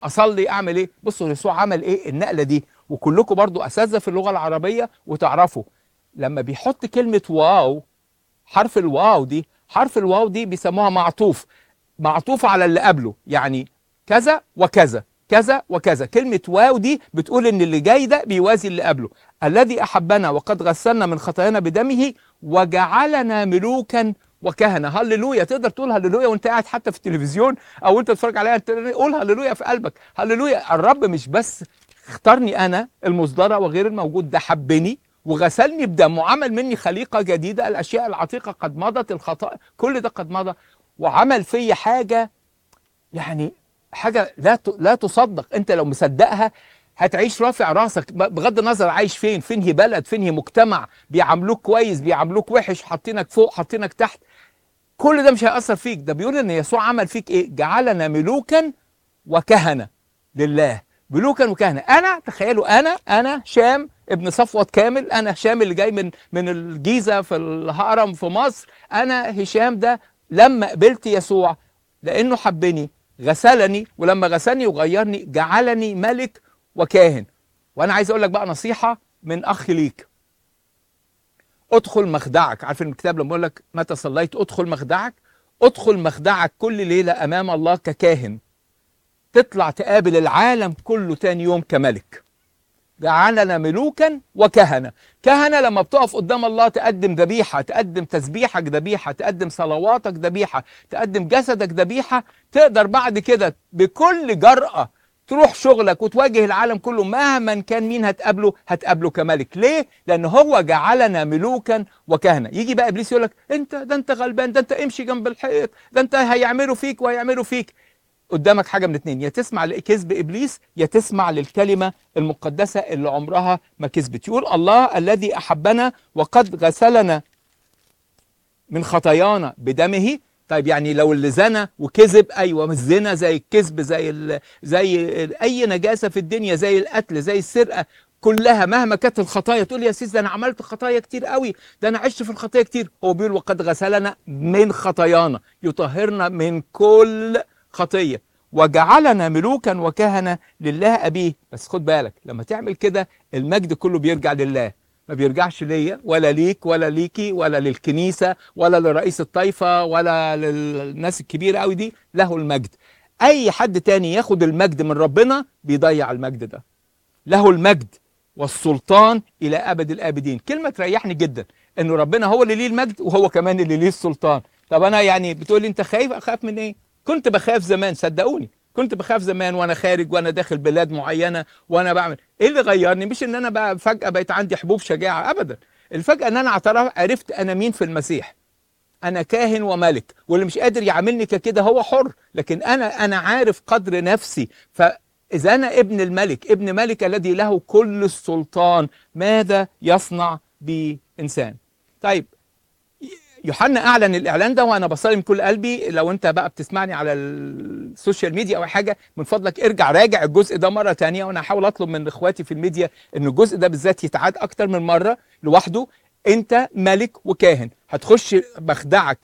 اصلي اعمل ايه بصوا يسوع عمل ايه النقله دي وكلكم برضو اساتذه في اللغه العربيه وتعرفوا لما بيحط كلمه واو حرف الواو دي حرف الواو دي بيسموها معطوف معطوف على اللي قبله يعني كذا وكذا كذا وكذا كلمة واو دي بتقول ان اللي جاي ده بيوازي اللي قبله الذي احبنا وقد غسلنا من خطايانا بدمه وجعلنا ملوكا وكهنة هللويا تقدر تقول هللويا وانت قاعد حتى في التلفزيون او انت بتتفرج عليها قول هللويا في قلبك هللويا الرب مش بس اختارني انا المصدرة وغير الموجود ده حبني وغسلني بدمه وعمل مني خليقة جديدة الاشياء العتيقة قد مضت الخطأ كل ده قد مضى وعمل فيا حاجة يعني حاجة لا لا تصدق انت لو مصدقها هتعيش رافع راسك بغض النظر عايش فين فين هي بلد فين هي مجتمع بيعاملوك كويس بيعاملوك وحش حاطينك فوق حاطينك تحت كل ده مش هيأثر فيك ده بيقول ان يسوع عمل فيك ايه جعلنا ملوكا وكهنة لله ملوكا وكهنة انا تخيلوا انا انا شام ابن صفوت كامل انا هشام اللي جاي من من الجيزة في الهرم في مصر انا هشام ده لما قبلت يسوع لانه حبني غسلني ولما غسلني وغيرني جعلني ملك وكاهن وانا عايز اقول لك بقى نصيحه من اخ ليك ادخل مخدعك عارف الكتاب لما بيقول لك متى صليت ادخل مخدعك ادخل مخدعك كل ليله امام الله ككاهن تطلع تقابل العالم كله تاني يوم كملك جعلنا ملوكا وكهنه كهنه لما بتقف قدام الله تقدم ذبيحه تقدم تسبيحك ذبيحه تقدم صلواتك ذبيحه تقدم جسدك ذبيحه تقدر بعد كده بكل جرأه تروح شغلك وتواجه العالم كله مهما كان مين هتقابله هتقابله كملك ليه لان هو جعلنا ملوكا وكهنه يجي بقى ابليس يقول لك انت ده انت غلبان ده انت امشي جنب الحيط ده انت هيعملوا فيك وهيعملوا فيك قدامك حاجه من اتنين يا تسمع لكذب ابليس يا تسمع للكلمه المقدسه اللي عمرها ما كذبت يقول الله الذي احبنا وقد غسلنا من خطايانا بدمه طيب يعني لو اللي زنى وكذب ايوه مش زنا زي الكذب زي ال زي ال اي نجاسه في الدنيا زي القتل زي السرقه كلها مهما كانت الخطايا تقول يا سيدي ده انا عملت خطايا كتير قوي ده انا عشت في الخطايا كتير هو بيقول وقد غسلنا من خطايانا يطهرنا من كل خطيه وجعلنا ملوكا وكهنه لله ابيه بس خد بالك لما تعمل كده المجد كله بيرجع لله ما بيرجعش ليا ولا ليك ولا ليكي ولا للكنيسه ولا لرئيس الطائفه ولا للناس الكبيره قوي دي له المجد اي حد تاني ياخد المجد من ربنا بيضيع المجد ده له المجد والسلطان الى ابد الابدين كلمه تريحني جدا انه ربنا هو اللي ليه المجد وهو كمان اللي ليه السلطان طب انا يعني بتقول لي انت خايف اخاف من ايه كنت بخاف زمان صدقوني كنت بخاف زمان وانا خارج وانا داخل بلاد معينه وانا بعمل ايه اللي غيرني مش ان انا بقى فجاه بقيت عندي حبوب شجاعه ابدا الفجاه ان انا اعترف عرفت انا مين في المسيح انا كاهن وملك واللي مش قادر يعاملني ككده هو حر لكن انا انا عارف قدر نفسي فاذا انا ابن الملك ابن ملك الذي له كل السلطان ماذا يصنع بانسان طيب يوحنا اعلن الاعلان ده وانا بصلي من كل قلبي لو انت بقى بتسمعني على السوشيال ميديا او حاجه من فضلك ارجع راجع الجزء ده مره تانية وانا هحاول اطلب من اخواتي في الميديا ان الجزء ده بالذات يتعاد اكتر من مره لوحده انت ملك وكاهن هتخش مخدعك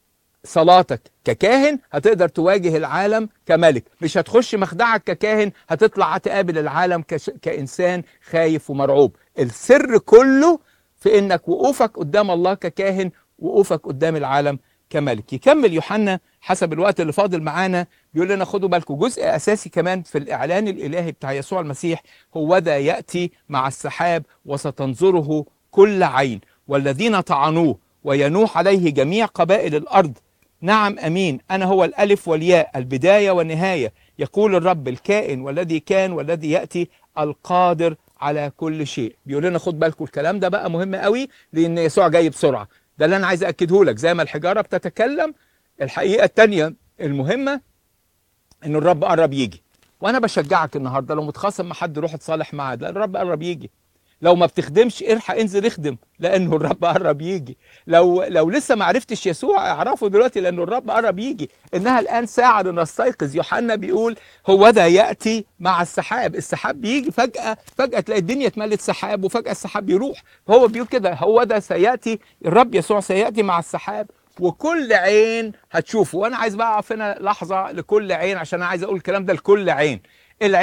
صلاتك ككاهن هتقدر تواجه العالم كملك مش هتخش مخدعك ككاهن هتطلع تقابل العالم كش... كإنسان خايف ومرعوب السر كله في انك وقوفك قدام الله ككاهن وقوفك قدام العالم كملك يكمل يوحنا حسب الوقت اللي فاضل معانا بيقول لنا خدوا بالكم جزء اساسي كمان في الاعلان الالهي بتاع يسوع المسيح هو ذا ياتي مع السحاب وستنظره كل عين والذين طعنوه وينوح عليه جميع قبائل الارض نعم امين انا هو الالف والياء البدايه والنهايه يقول الرب الكائن والذي كان والذي ياتي القادر على كل شيء بيقول لنا خد بالكم الكلام ده بقى مهم قوي لان يسوع جاي بسرعه ده اللي انا عايز اكده لك زي ما الحجاره بتتكلم الحقيقه الثانيه المهمه ان الرب قرب يجي وانا بشجعك النهارده لو متخاصم مع حد روح اتصالح معاه ده الرب قرب يجي لو ما بتخدمش الحق انزل اخدم لانه الرب قرب يجي لو لو لسه ما عرفتش يسوع اعرفه دلوقتي لانه الرب قرب يجي انها الان ساعه لنستيقظ يوحنا بيقول هو ذا ياتي مع السحاب السحاب بيجي فجاه فجاه تلاقي الدنيا اتملت سحاب وفجاه السحاب يروح هو بيقول كده هو ذا سياتي الرب يسوع سياتي مع السحاب وكل عين هتشوفه وانا عايز بقى اقف هنا لحظه لكل عين عشان انا عايز اقول الكلام ده لكل عين